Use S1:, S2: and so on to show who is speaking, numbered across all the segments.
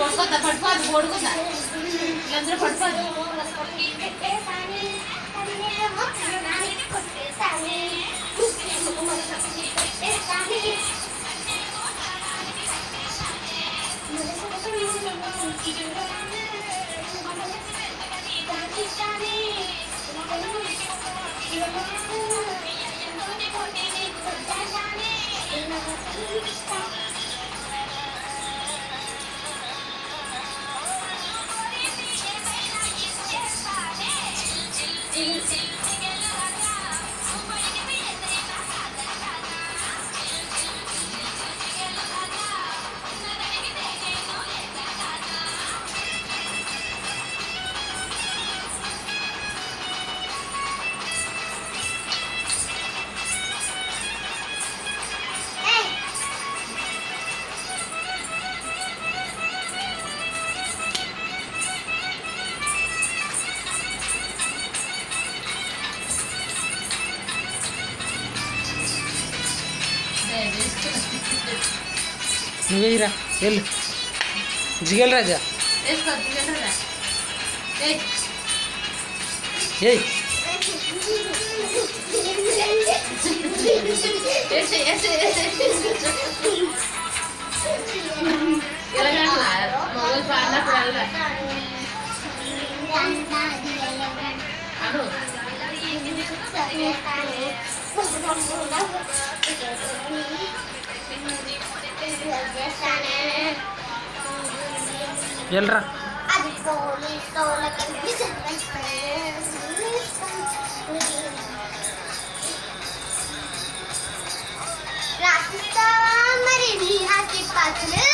S1: పడుకోద్దా పడుకోదు పడుకుందా వీళ్ళందరూ పడుకోదు
S2: నువ్వేయిరా వెళ్ళు జిగల్ రాజా ఏయ్
S1: మొగలు పాడినప్పుడు వెళ్ళరా అను
S2: వెళ్ళరా
S3: అది పోలీసు రాసిస్తావా మరి నీ హాస్య పాత్రలు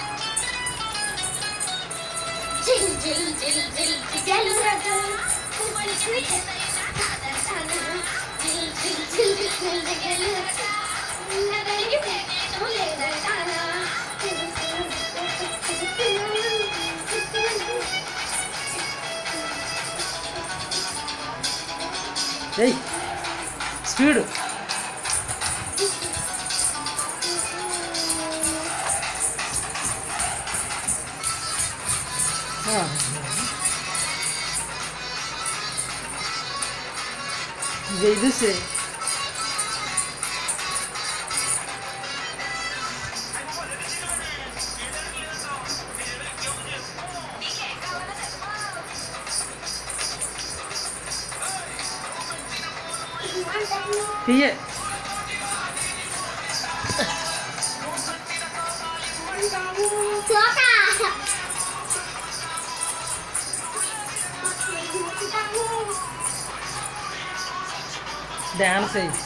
S3: జిల్ జిల్ జిల్ జిల్ జిగలు రగం జిల్ జిల్ జిల్ జిల్ జిగలు నగలికి పెట్టు లేదటానా
S2: ఏయ్ స్పీడు ఆ. ఇది చూసే తీయే
S3: Tuoka!
S2: డ్యాన్స్ అయ్యి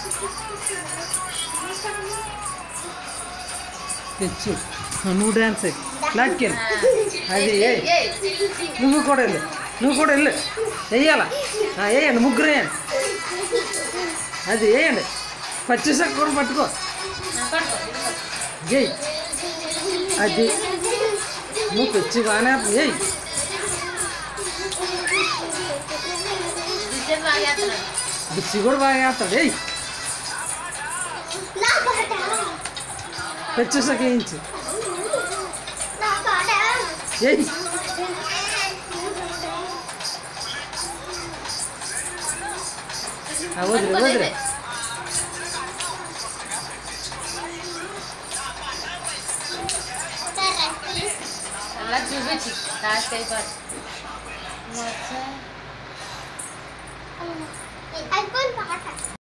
S2: తెచ్చు నువ్వు డ్యాన్స్ అయ్యి లాక్కెళ్ళి అది ఏయ్ నువ్వు కూడా వెళ్ళు నువ్వు కూడా వెళ్ళు వెయ్యాలా ఆ, వేయండి ముగ్గురు వేయండి అది వేయండి పచ్చిసక్క కూడా పట్టుకో ఏయ్ అది నువ్వు తెచ్చి బాగానే ఏయ్
S1: విజయం బాగేస్తున్నాడు
S2: బిచ్చి కూడా బాగా వేస్తాడు ఏయ్
S3: నా పాట
S2: పచ్చిసక్క వేయించు
S3: నా పాట
S2: ఏయ్ ఆ, వదిలే వదిలే
S1: అలా చూపించి లాస్ట్ అయిపోతుంది
S3: అయిపోయింది పాట